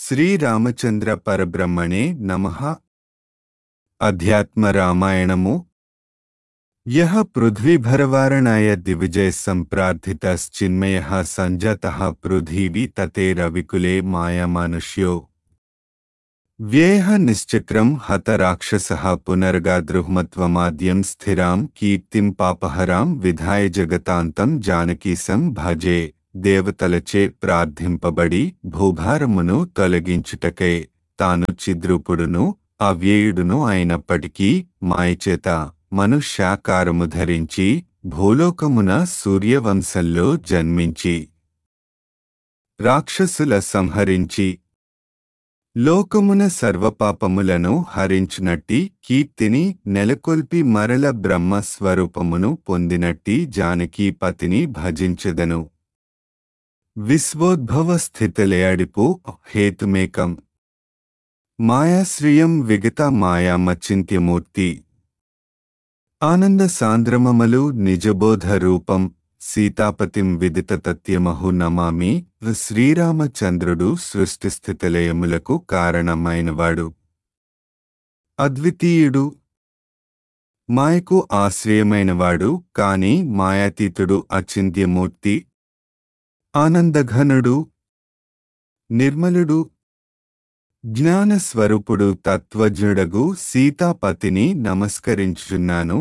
శ్రీరామచంద్ర పరబ్రహ్మణే నమః అధ్యాత్మ రామాయణము యః పృథ్వీభరవారణాయ దివిజయ సంప్రార్థితశ్చిన్మయః సంజాతః పృథివీ తతే రవికులే మాయామానుష్యో వ్యయః నిశ్చక్రం హత రాక్షసః పునర్గాదృహ్మత్వమాద్యం స్థిరాం కీర్తిం పాపహరాం విధాయ జగతాంతం జానకీసం భజే దేవతలచే ప్రార్థింపబడి భూభారమును తొలగించుటకై తాను చిద్రూపుడును అవ్యయుడును అయినప్పటికీ మాయచేత మనుష్యాకారము ధరించి భూలోకమున సూర్యవంశంలో జన్మించి రాక్షసుల సంహరించి లోకమున సర్వపాపములను హరించునట్టి కీర్తిని నెలకొల్పి మరల బ్రహ్మ స్వరూపమును పొందినట్టి జానకీపతిని భజించెదను విశ్వోద్భవ స్థితిలయడిపు హేతుమేకం మాయాశ్రియం విగత మాయామచింత్యమూర్తి ఆనంద సాంద్రమమలు నిజబోధ రూపం సీతాపతిం విదిత తత్యమహు నమామి శ్రీరామచంద్రుడు సృష్టిస్థితిలయములకు కారణమైనవాడు అద్వితీయుడు మాయకు ఆశ్రయమైనవాడు కాని మాయాతీతుడు అచింత్యమూర్తి ఆనందఘనుడు నిర్మలుడు జ్ఞానస్వరూపుడు తత్వజ్ఞుడగు సీతాపతిని నమస్కరించుచున్నాను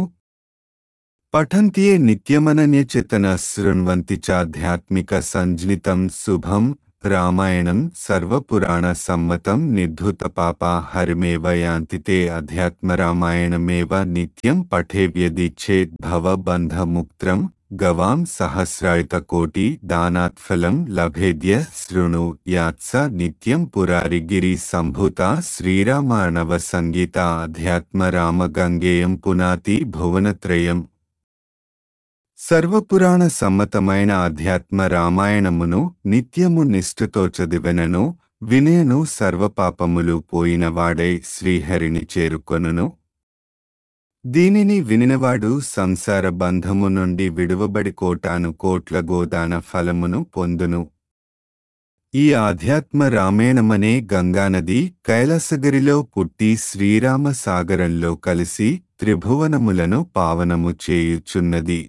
పఠంత్యే నిత్యమనన్యచేతన శృణ్వంతి చాధ్యాత్మిక సంజ్ఞితం శుభం రామాయణం సర్వపురాణ సమ్మతం నిర్ధుత పాపా హరిమేవ యాంతితే అధ్యాత్మరామాయణమేవ నిత్యం పఠేవ్యదిచ్చేద్ భవబంధముక్త్రం గవాం సహస్రాయుతకోటి దానాత్ఫలం లభేద్య శృణు యాత్స నిత్యం పురారిగిరి సంభూత శ్రీరామాణవ సంగీత అధ్యాత్మ రామగంగేయం పునాతి భువనత్రయం సర్వపురాణ సమ్మతమైన అధ్యాత్మ రామాయణమును నిత్యము నిష్ఠతో చదివెనను వినయను సర్వపాపములు పోయినవాడై శ్రీహరిని చేరుకొనును దీనిని వినినవాడు సంసార బంధము నుండి విడువబడి కోటాను కోట్ల గోదాన ఫలమును పొందును ఈ ఆధ్యాత్మ రామాయణమనే గంగానది కైలాసగిరిలో పుట్టి శ్రీరామ సాగరంలో కలిసి త్రిభువనములను పావనము చేయుచున్నది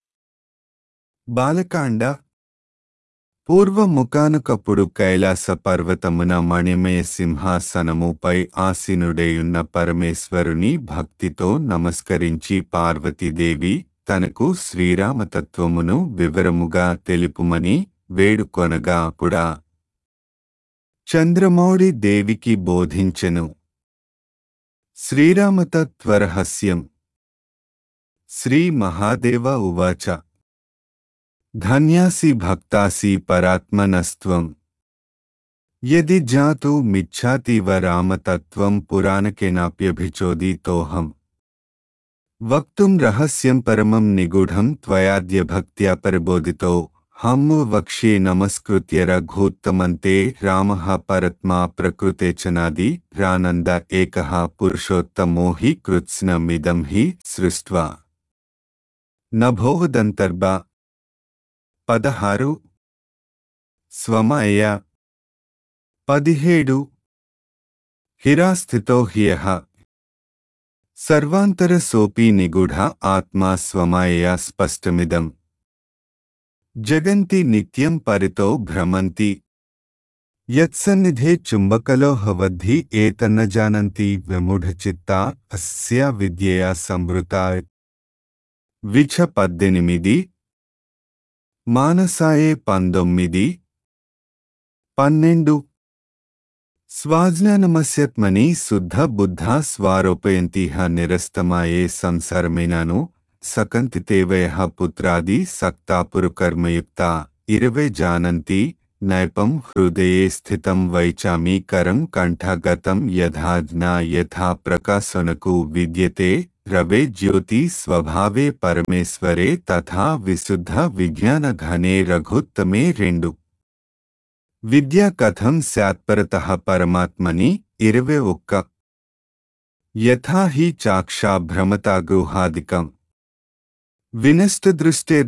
బాలకాండ పూర్వముఖానుకప్పుడు కైలాస పర్వతమున మణిమయ సింహాసనముపై ఆసీనుడేయున్న పరమేశ్వరుని భక్తితో నమస్కరించి పార్వతీదేవి తనకు శ్రీరామతత్వమును వివరముగా తెలుపుమని వేడుకొనగా కూడా చంద్రమౌళి దేవికి బోధించెను శ్రీరామతత్వరహస్యం శ్రీ మహాదేవ ఉవాచ ధన్యాసి భక్తాసి పరాత్మనస్త్వం యది జాతు మిచ్ఛాతీవ రామతత్వం పురాణకేనాప్యభిచోదితోహం వక్తుం రహస్యం పరమం నిగూఢం త్వయాద్య భక్త్యా పరిబోధితో హమ్ము వక్ష్యే నమస్కృత్య రఘూత్తమంతే రామః పరత్మా ప్రకృతే చనాది రానంద ఏకః పురుషోత్తమో హి కృత్స్నమిదం హి సృష్ట్వా నభోదంతర్భ పదహారు స్వమయ పదిహేడు హిరాస్థితో హ్యః సర్వాంతర సోపి నిగూఢ ఆత్మా స్వమయ స్పష్టమిదం జగంతి నిత్యం పరితో భ్రమంతి యత్సన్నిధే చుంబకలోహవద్ధి ఏతన్న జానంతి విమూఢచిత్తా అస్య విద్యయా సంవృతా విచ పద్దెనిమిది మానసాయే పంతొమ్మిది పన్నెండు స్వాజ్ఞానమస్యత్మని శుద్ధ బుద్ధ స్వారోపయంతిహ నిరస్తమాయే సంసారమేనాను సకంతితేవయ పుత్రాది సక్తాపురుకర్మయుక్త ఇరవై జానంతి నైపం హృదయే స్థితం వైచామీకరం కంఠగతం యథాజ్ఞా యథా ప్రకాశనకు విద్యతే రవే జ్యోతి స్వభావే పరమేశ్వరే తథా విశుద్ధ విజ్ఞాన ఘనే రఘుత్తమే రెండు విద్య కథం స్యాత్పరత పరమాత్మని ఇరవై ఒక్క యథా హి చాక్షా భ్రమతాగృహాదికం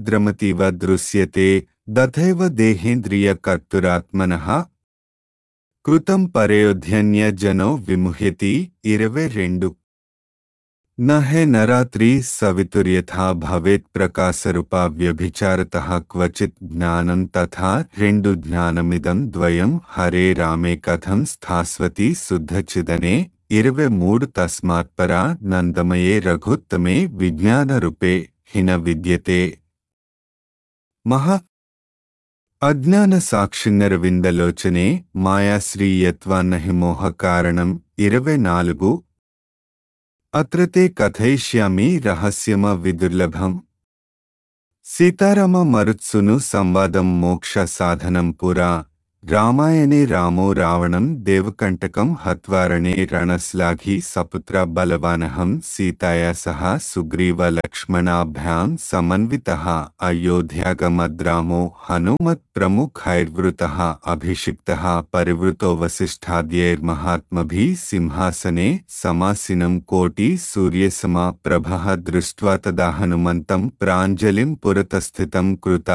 వినష్టదృష్టేర్ద్రమతివ దృశ్యతే దథైవ దేహేంద్రియ కర్తురాత్మనః కృతం పరయోధ్యన్య జనో విముహ్యతి ఇరవై రెండు నహే నరాత్రి సవితుర్యథా భవేత్ ప్రకాశరూపా వ్యభిచారత క్వచిత్ జ్ఞానం తథా రెండు జ్ఞానమిదం ద్వయం హరే రామే కథం స్థాస్వతి శుద్ధచిదనే ఇరవై మూడు తస్మాత్పరా నందమయే రఘుత్తమే విజ్ఞానరూపే హిన విద్యతే మహా అజ్ఞాన సాక్షిన్నరవిందలోచనే మాయాశ్రీయత్వాన్నహి మోహ కారణం ఇరవై నాలుగు అత్రతే కథయిష్యామి రహస్యమ విదుర్లభం సీతారామ మరుత్సును సంవాదం మోక్ష సాధనం పురా రామాయణే రామో రావణం దేవకంటకం హత్వారణే రణశ్లాఘి సపుత్ర బలవానహం సీతాయా సహ సుగ్రీవ లక్ష్మణాభ్యాం సమన్విత అయోధ్యాగమద్రామో హనుమత్ ప్రముఖైర్వృత అభిషిక్త పరివృతో వసిష్ఠాద్యైర్మహాత్మభి సింహాసనే సమాసినం కోటి సూర్యసమా ప్రభ దృష్ట్వా తదా హనుమంతం ప్రాంజలిం పురతస్థితం కృత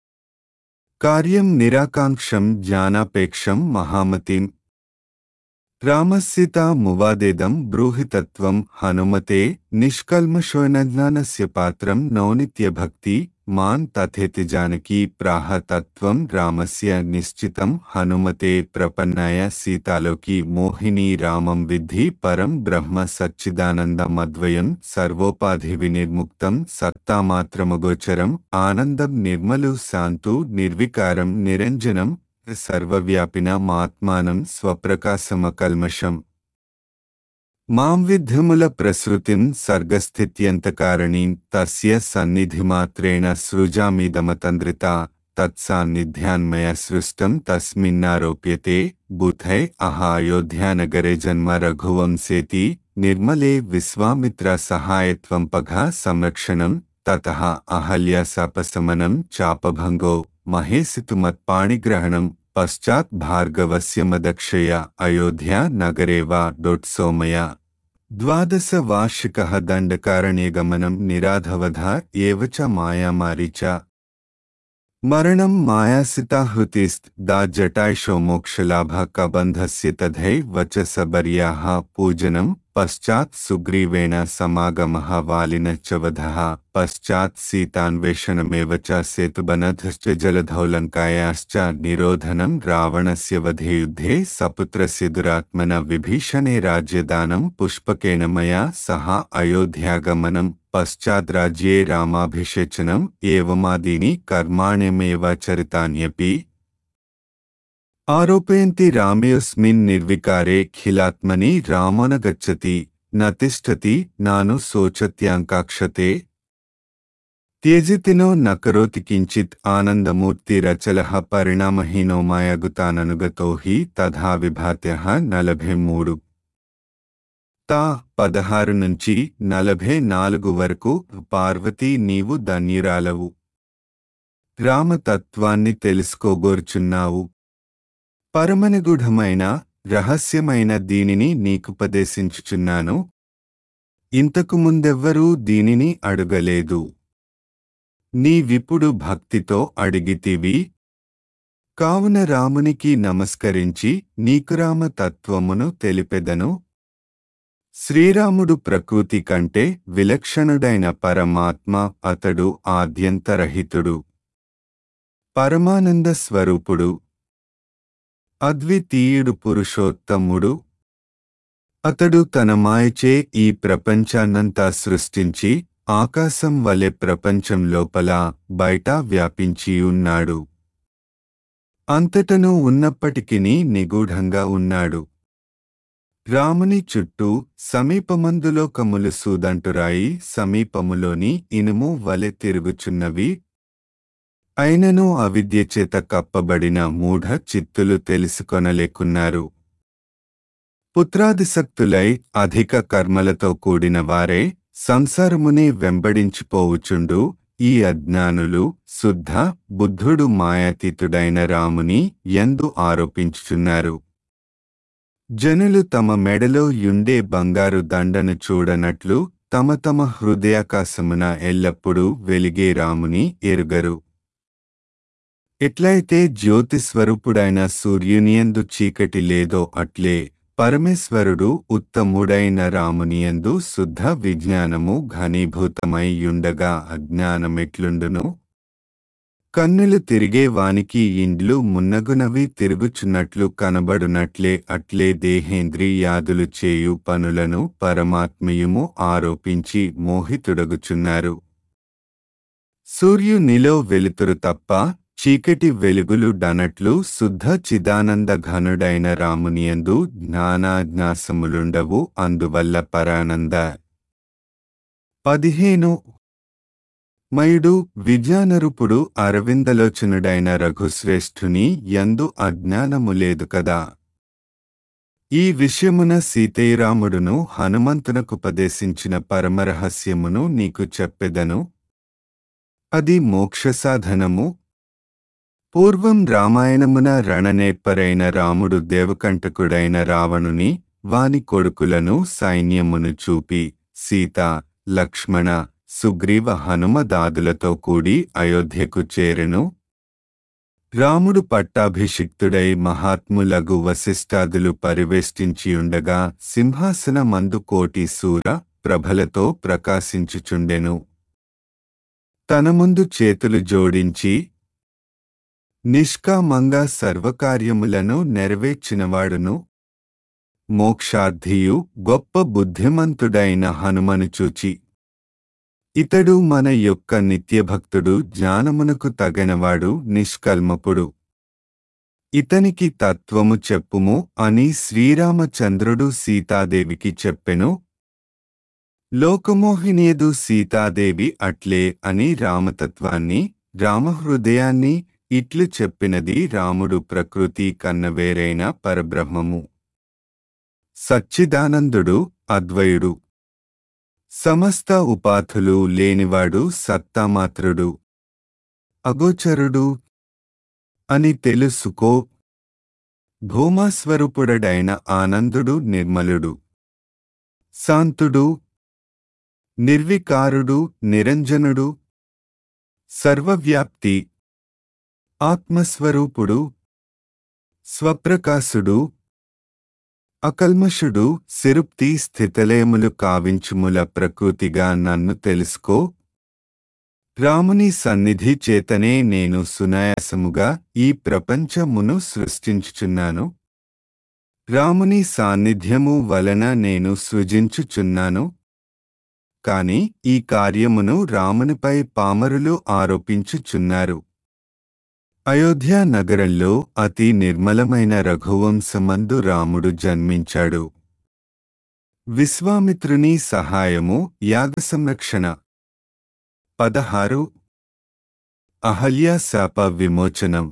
కార్యం నిరాకాంక్షం జ్ఞానాపేక్షం మహామతిం రామస్సితా మువాదేదం బ్రూహితత్వం హనుమతే నిష్కల్మషోనజ్ఞానస్య పాత్రం నౌనిత్యభక్తి మాన్ తథేతి జానకీ ప్రాహ తత్వం రామస్య నిశ్చితం హనుమతే ప్రపన్నాయ సీతాలోకి మోహిని రామం విద్ధి పరం బ్రహ్మ సచ్చిదానందమద్వయం సర్వోపాధి వినిర్ముక్తం సత్తామాత్రమగోచరం ఆనందం నిర్మలు శాంతు నిర్వికారం నిరంజనం సర్వవ్యాపినమాత్మానం స్వప్రకాశమకల్మషం మాం విద్ధముల ప్రసృతిం సర్గస్థిత్యంతకారణీం తస్య సన్నిధిమాత్రేణ సృజామిదమతంద్రిత తత్సాన్నిధ్యాన్మయ సృష్టం తస్మిన్నారోప్యతే బుధై అహ అయోధ్యానగరే జన్మ రఘువంశేతి నిర్మలే విశ్వామిత్ర సహాయత్వం పఘ సంరక్షణం తత అహల్య సపశమనం చాపభంగో మహేసితుమత్పాణిగ్రహణం పశ్చాత్ భార్గవస్య మదక్షయ అయోధ్య నగరే వా డొట్సోమయ ద్వాదశ వార్షిక దండకారణ్య గమనం నిరాధవధ ఏవ చ మాయామారి చ మరణం మాయాసితాహృతిస్త్ దా జటాయిషో మోక్షలాభ కబంధస్య తథై వచసబర్యాః పూజనం పశ్చాత్ సుగ్రీవేణ సమాగమః వాలిన చ వధః పశ్చాత్ సీతాన్వేషణమేవ చ సేతుబనధశ్చ జలధౌలంకాయాశ్చ నిరోధనం రావణస్య వధే యుద్ధే సపుత్రస్య దురాత్మన విభీషణే రాజ్యదానం పుష్పకేణ మయా సహ అయోధ్యాగమనం పశ్చాద్రాజ్యే రామాభిషేచనం ఏవమాదీని కర్మాణ్యమేవాచరితాన్యపి ఆరోపయంతి రామేऽस्मिन् నిర్వికారే ఖిలాత్మని రామన గచ్చతి న తిష్టతి నాను శోచత్యాంకాక్షతే త్యజితినో న కరోతి కించిత్ ఆనందమూర్తిరచలః పరిణామహీనో మాయగుతాననుగతో హి తథా విభాత్యః నలభై మూడు తా పదహారు నుంచి నలభై నాలుగు వరకు పార్వతీ నీవు ధన్యురాలవు రామతత్వాన్ని తెలుసుకోగోర్చున్నావు పరమనిగూఢమైన రహస్యమైన దీనిని నీకుపదేశించుచున్నాను ఇంతకు ముందెవ్వరూ దీనిని అడుగలేదు నీవిప్పుడు భక్తితో అడిగితివి కావున రామునికి నమస్కరించి నీకు రామ తత్వమును తెలిపెదను శ్రీరాముడు ప్రకృతి కంటే విలక్షణుడైన పరమాత్మ అతడు ఆద్యంతరహితుడు పరమానంద స్వరూపుడు అద్వితీయుడు పురుషోత్తముడు అతడు తన మాయచే ఈ ప్రపంచాన్నంతా సృష్టించి ఆకాశం వలె ప్రపంచం లోపల బయట వ్యాపించి ఉన్నాడు అంతటను ఉన్నప్పటికినీ నిగూఢంగా ఉన్నాడు రాముని చుట్టూ సమీపమందులోకములు సూదంటురాయి సమీపములోని ఇనుము వలె తిరుగుచున్నవి అయినను అవిద్యచేత కప్పబడిన మూఢ చిత్తులు తెలుసుకొనలేకున్నారు పుత్రాదిసక్తులై అధిక కర్మలతో కూడిన వారే సంసారమునే వెంబడించిపోవుచుండు ఈ అజ్ఞానులు శుద్ధ బుద్ధుడు మాయాతీతుడైన రాముని ఎందు ఆరోపించుచున్నారు జనులు తమ మెడలో యుండే బంగారు దండను చూడనట్లు తమ తమ హృదయాకాశమున ఎల్లప్పుడూ వెలిగే రాముని ఎరుగరు ఎట్లయితే జ్యోతిస్వరూపుడైన సూర్యునియందు చీకటి లేదో అట్లే పరమేశ్వరుడు ఉత్తముడైన రామునియందు శుద్ధ విజ్ఞానము ఘనీభూతమై యుండగా అజ్ఞానమెట్లుండును కన్నులు తిరిగే వానికి ఇండ్లు మున్నగునవి తిరుగుచున్నట్లు కనబడునట్లే అట్లే దేహేంద్రియాదులు చేయు పనులను పరమాత్మయుము ఆరోపించి మోహితుడగుచున్నారు సూర్యునిలో వెలుతురు తప్ప చీకటి వెలుగులు డనట్లు శుద్ధ చిదానంద ఘనుడైన రామునియందు జ్ఞానాజ్ఞాసములుండవు అందువల్ల పరానంద పదిహేను మయుడు విజ్ఞానరూపుడు అరవిందలోచనుడైన రఘుశ్రేష్ఠుని యందు అజ్ఞానము లేదు కదా ఈ విషయమున సీతైరాముడును హనుమంతునకుపదేశించిన పరమరహస్యమును నీకు చెప్పెదను అది మోక్షసాధనము పూర్వం రామాయణమున రణనేర్పరైన రాముడు దేవకంటకుడైన రావణుని వాని కొడుకులను సైన్యమును చూపి సీత లక్ష్మణ సుగ్రీవ హనుమదాదులతో కూడి అయోధ్యకు చేరెను రాముడు పట్టాభిషిక్తుడై మహాత్ములగు వశిష్ఠాదులు పరివేష్టించియుండగా సింహాసనమందు కోటి సూర ప్రభలతో ప్రకాశించుచుండెను తన ముందు చేతులు జోడించి నిష్కామంగా సర్వకార్యములను నెరవేర్చినవాడును మోక్షార్థియు గొప్ప బుద్ధిమంతుడైన హనుమను చూచి ఇతడు మన యొక్క నిత్యభక్తుడు జ్ఞానమునకు తగనవాడు నిష్కల్మపుడు ఇతనికి తత్వము చెప్పుము అని శ్రీరామచంద్రుడు సీతాదేవికి చెప్పెను లోకమోహినియదు సీతాదేవి అట్లే అని రామతత్వాన్ని రామహృదయాన్ని ఇట్లు చెప్పినది రాముడు ప్రకృతి కన్నవేరైన పరబ్రహ్మము సచ్చిదానందుడు అద్వయుడు సమస్త ఉపాధులు లేనివాడు సత్తామాత్రుడు అగోచరుడు అని తెలుసుకో భూమాస్వరూపుడైన ఆనందుడు నిర్మలుడు శాంతుడు నిర్వికారుడు నిరంజనుడు సర్వవ్యాప్తి ఆత్మస్వరూపుడు స్వప్రకాశుడు అకల్మషుడు సిరుప్తి స్థితలేములు కావించుముల ప్రకృతిగా నన్ను తెలుసుకో రాముని సన్నిధి చేతనే నేను సునాయాసముగా ఈ ప్రపంచమును సృష్టించుచున్నాను రాముని సాన్నిధ్యము వలన నేను సృజించుచున్నాను కాని ఈ కార్యమును రామునిపై పామరులు ఆరోపించుచున్నారు అయోధ్య నగరంలో అతి నిర్మలమైన రఘువంశమందు రాముడు జన్మించాడు విశ్వామిత్రుని సహాయము యాగ సంరక్షణ పదహారు అహల్య శాప విమోచనం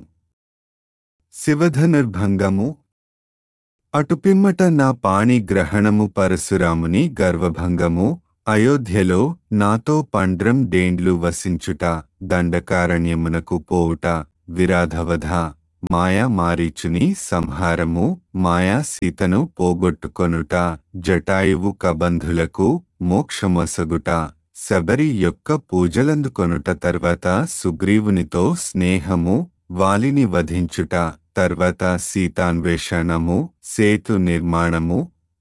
శివధనుర్భంగము అటుపిమ్మట నా పాణి గ్రహణము పరశురాముని గర్వభంగము అయోధ్యలో నాతో పండ్రం డేండ్లు వసించుట దండకారణ్యమునకు పోవుట విరాధవధ మాయా మారీచుని సంహారము మాయా సీతను పోగొట్టుకొనుట జటాయువు కబంధులకు మోక్షమొసగుట శబరి యొక్క పూజలందుకొనుట తర్వాత సుగ్రీవునితో స్నేహము వాలిని వధించుట తర్వాత సీతాన్వేషణము సేతు నిర్మాణము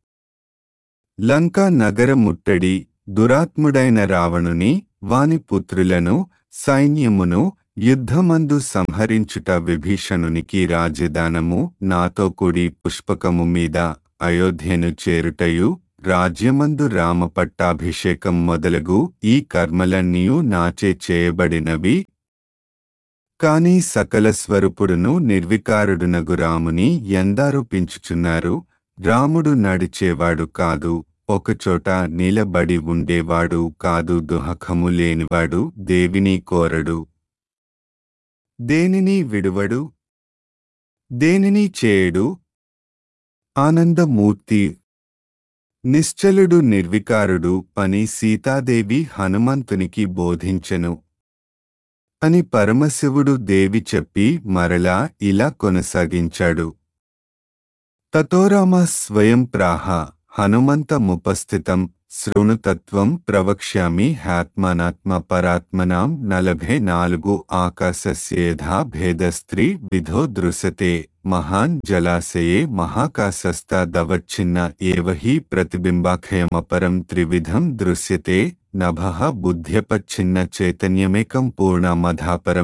లంకా నగర ముట్టడి దురాత్ముడైన రావణుని వాని పుత్రులను సైన్యమును యుద్ధమందు సంహరించుట విభీషణునికి రాజధానము నాతో కూడి పుష్పకము మీద అయోధ్యను చేరుటయు రాజ్యమందు రామ పట్టాభిషేకం మొదలగు ఈ కర్మలన్నీయు నాచే చేయబడినవి కాని సకల స్వరూపుడును నిర్వికారుడునగు రాముని ఎందారోపించుచున్నారు రాముడు నడిచేవాడు కాదు ఒకచోట నిలబడి ఉండేవాడు కాదు దుహకము లేనివాడు దేవిని కోరడు దేనిని విడువడు దేనిని చేయడు ఆనందమూర్తి నిశ్చలుడు నిర్వికారుడు అని సీతాదేవి హనుమంతునికి బోధించెను అని పరమశివుడు దేవి చెప్పి మరలా ఇలా కొనసాగించాడు తతోరామ స్వయం ప్రాహ హనుమంతముపస్థితం శృణుతత్వం ప్రవక్ష్యామి హ్యాత్మనాత్మ పరాత్మనాం నలభే నాలుగు ఆకాశస్యేధా భేదస్త్రీ విధో దృశతే మహాన్ జలాశయే మహాకాశస్తదవచ్ఛిన్న ఏవ హి ప్రతిబింబాఖయమపరం త్రివిధం దృశ్యతే నభః బుద్ధ్యపచ్ఛిన్న చైతన్యమేకం పూర్ణమధాపరం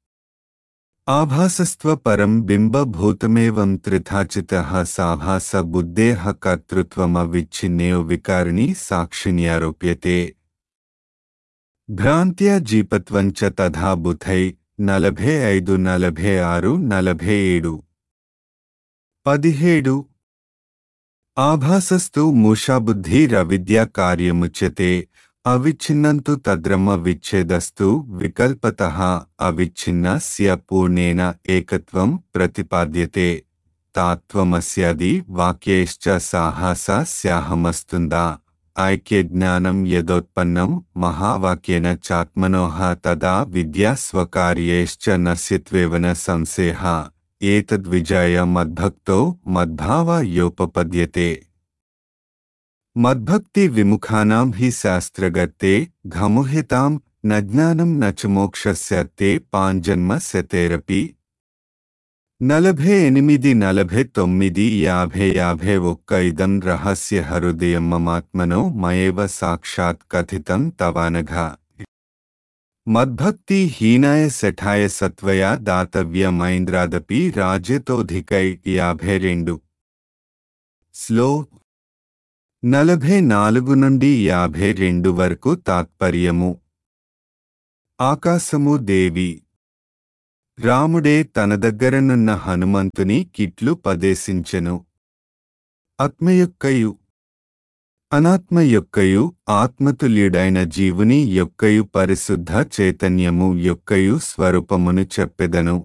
ఆభాసస్త్వపరం బింబభూతమేవం త్రిథాచితః సాభాస బుద్ధేః కర్తృత్వమవిచ్ఛిన్నేయో వికారిణి సాక్షిణ్యారోప్యతే భ్రాంత్యా జీపత్వం చ తథా బుధై నలభై ఐదు నలభై ఆరు నలభై ఏడు పదిహేడు ఆభాసస్తు మూషాబుద్ధిరవిద్యా కార్యముచ్యతే అవిచ్ఛిన్నంతు తద్రమ విచ్ఛేదస్తు వికల్పత అవిచ్ఛిన్నస్య పూర్ణేన ఏకత్వం ప్రతిపాద్యతే తాత్వమస్యాది వాక్యైశ్చ సాహస స్యాహమస్తుందా ఐక్యజ్ఞానం యదోత్పన్నం మహావాక్యేన చాత్మనోః తదా విద్యా స్వకార్యైశ్చ నశ్యత్వేవన సంశయః ఏతద్విజాయ మద్భక్తో మద్భావాయోపపద్యతే మద్భక్తి విముఖానాం హి శాస్త్రగతే ఘముహితాం న జ్ఞానం న చ మోక్షస్య తే పాంజన్మ శతేరపి నలభై ఎనిమిది నలభై తొమ్మిది యాభై యాభై ఒక్క ఇదం రహస్య హృదయం మమాత్మనో మయేవ సాక్షాత్ కథితం తవానఘ మద్భక్తి హీనాయ శఠాయ సత్వయా దాతవ్యమైంద్రాదపి రాజ్యతోధికై యాభై రెండు స్లో నలభై నాలుగు నుండి యాభై రెండు వరకు తాత్పర్యము ఆకాశము దేవి రాముడే తన దగ్గరనున్న హనుమంతుని కిట్లు పదేశించెను ఆత్మ యొక్కయు అనాత్మ యొక్కయు ఆత్మతుల్యుడైన జీవుని యొక్కయు పరిశుద్ధ చైతన్యము యొక్కయు స్వరూపమును చెప్పెదను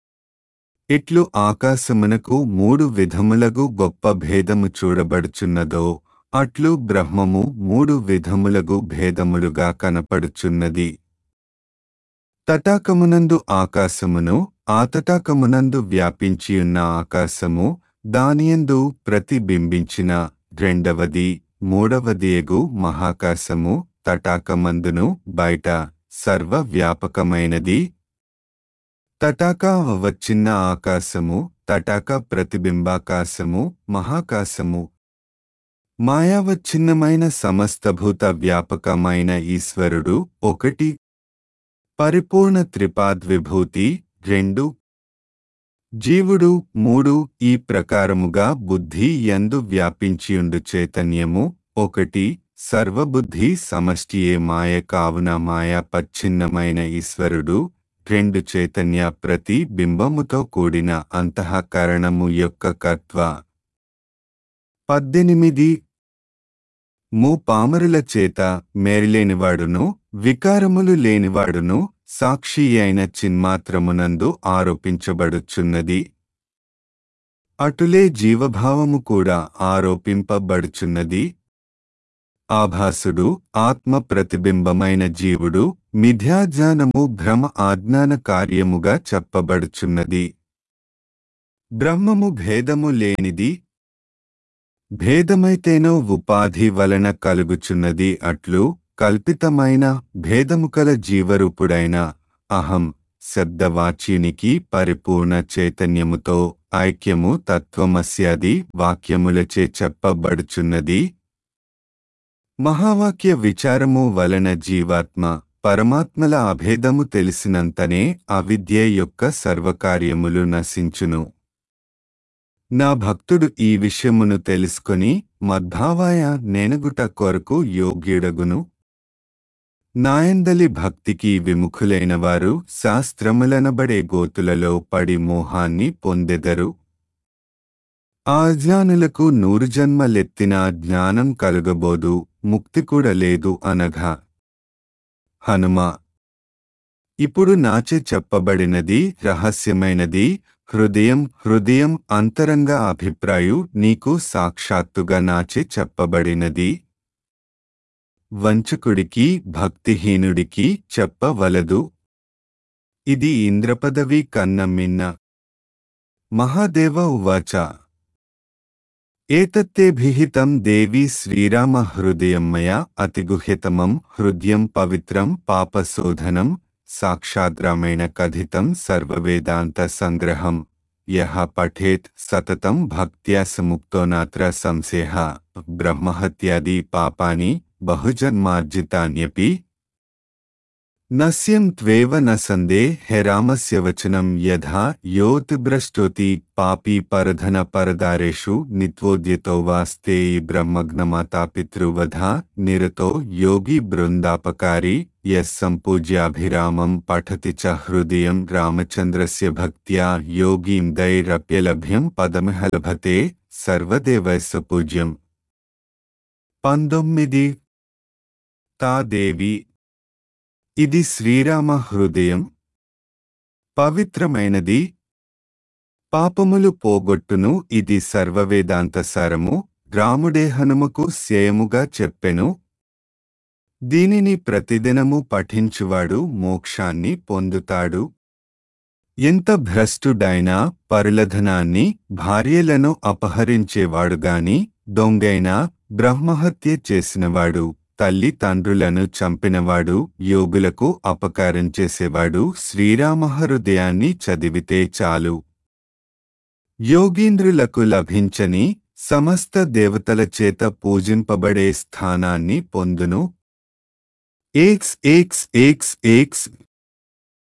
ఇట్లు ఆకాశమునకు మూడు విధములగు గొప్ప భేదము చూడబడుచున్నదో అట్లు బ్రహ్మము మూడు విధములగు భేదములుగా కనపడుచున్నది తటాకమునందు ఆకాశమును ఆ తటాకమునందు వ్యాపించియున్న ఆకాశము దానియందు ప్రతిబింబించిన రెండవది మూడవదియగు మహాకాశము తటాకమందును బయట సర్వవ్యాపకమైనది తటాక వచ్చిన్న ఆకాశము తటాక ప్రతిబింబాకాశము మహాకాశము మాయావచ్ఛిన్నమైన సమస్తభూత వ్యాపకమైన ఈశ్వరుడు ఒకటి పరిపూర్ణ త్రిపాద్విభూతి రెండు జీవుడు మూడు ఈ ప్రకారముగా బుద్ధి ఎందు వ్యాపించియుండు చైతన్యము ఒకటి సర్వబుద్ధి సమష్టియే మాయ కావున మాయా పచ్ఛిన్నమైన ఈశ్వరుడు రెండు చైతన్య ప్రతి బింబముతో కూడిన అంతఃకరణము యొక్క కర్త్వ పద్దెనిమిది మూ పామరుల చేత మేరిలేనివాడును వికారములు లేనివాడును సాక్షి అయిన చిన్మాత్రమునందు ఆరోపించబడుచున్నది అటులే జీవభావము కూడా ఆరోపింపబడుచున్నది ఆభాసుడు ఆత్మ ప్రతిబింబమైన జీవుడు మిథ్యాజ్ఞానము భ్రమ ఆజ్ఞాన కార్యముగా చెప్పబడుచున్నది బ్రహ్మము భేదము లేనిది భేదమైతేనో ఉపాధి వలన కలుగుచున్నది అట్లు కల్పితమైన భేదముకల జీవరూపుడైన అహం శబ్దవాచ్యునికి పరిపూర్ణ చైతన్యముతో ఐక్యము తత్వమస్యాది వాక్యములచే చెప్పబడుచున్నది మహావాక్య విచారము వలన జీవాత్మ పరమాత్మల అభేదము తెలిసినంతనే అవిద్య యొక్క సర్వకార్యములు నశించును నా భక్తుడు ఈ విషయమును తెలుసుకొని మద్భావాయ నేనగుట కొరకు యోగ్యుడగును నాయందలి భక్తికి విముఖులైన వారు శాస్త్రములనబడే గోతులలో పడి మోహాన్ని పొందెదరు ఆ జ్ఞానులకు నూరు జన్మలెత్తిన జ్ఞానం కలుగబోదు ముక్తి కూడా లేదు అనగా హనుమ ఇప్పుడు నాచే చెప్పబడినది రహస్యమైనది హృదయం హృదయం అంతరంగ అభిప్రాయు నీకు సాక్షాత్తుగా నాచే చెప్పబడినది వంచకుడికి భక్తిహీనుడికి చెప్పవలదు ఇది ఇంద్రపదవి కన్న మిన్న మహాదేవ ఉవాచ ఏతత్తే విహితం దేవి శ్రీరామ హృదయం మయా అతిగుహ్యతమం హృదయం పవిత్రం పాపశోధనం సాక్షాద్రామేణ కథితం సర్వవేదాంత సంగ్రహం యః పఠేత్ సతతం భక్త్యా సముక్తో నాత్ర సంశయః బ్రహ్మహత్యాది పాపాని బహుజన్మార్జితాన్యపి నస్యం త్వేవ న సందే హే రామస్య వచనం యథా యోతిభ్రష్టోతి పాపీ పరధన పరదారేషు నిత్వోద్యతో వాస్తే బ్రహ్మగ్నమాతాపితృవధ నిరతో యోగి బృందాపకారి యస్ సంపూజ్యాభిరామం పఠతి చ హృదయం రామచంద్రస్య భక్త్యా యోగీం దైరప్యలభ్యం పదమిహ లభతే సర్వదేవైస పూజ్యం పంతొమ్మిది తాదేవి ఇది శ్రీరామ హృదయం పవిత్రమైనది పాపములు పోగొట్టును ఇది సర్వవేదాంత సారము రాముడే హనుమకు స్యయముగా చెప్పెను దీనిని ప్రతిదినము పఠించువాడు మోక్షాన్ని పొందుతాడు ఎంత భ్రష్టుడైనా పరులధనాన్ని భార్యలను అపహరించేవాడుగాని దొంగైనా బ్రహ్మహత్య చేసినవాడు తల్లి తండ్రులను చంపినవాడు యోగులకు అపకారం చేసేవాడు శ్రీరామహృదయాన్ని చదివితే చాలు యోగీంద్రులకు లభించని సమస్త దేవతల చేత పూజింపబడే స్థానాన్ని పొందును ఏక్స్ ఏక్స్ ఏక్స్ ఏక్స్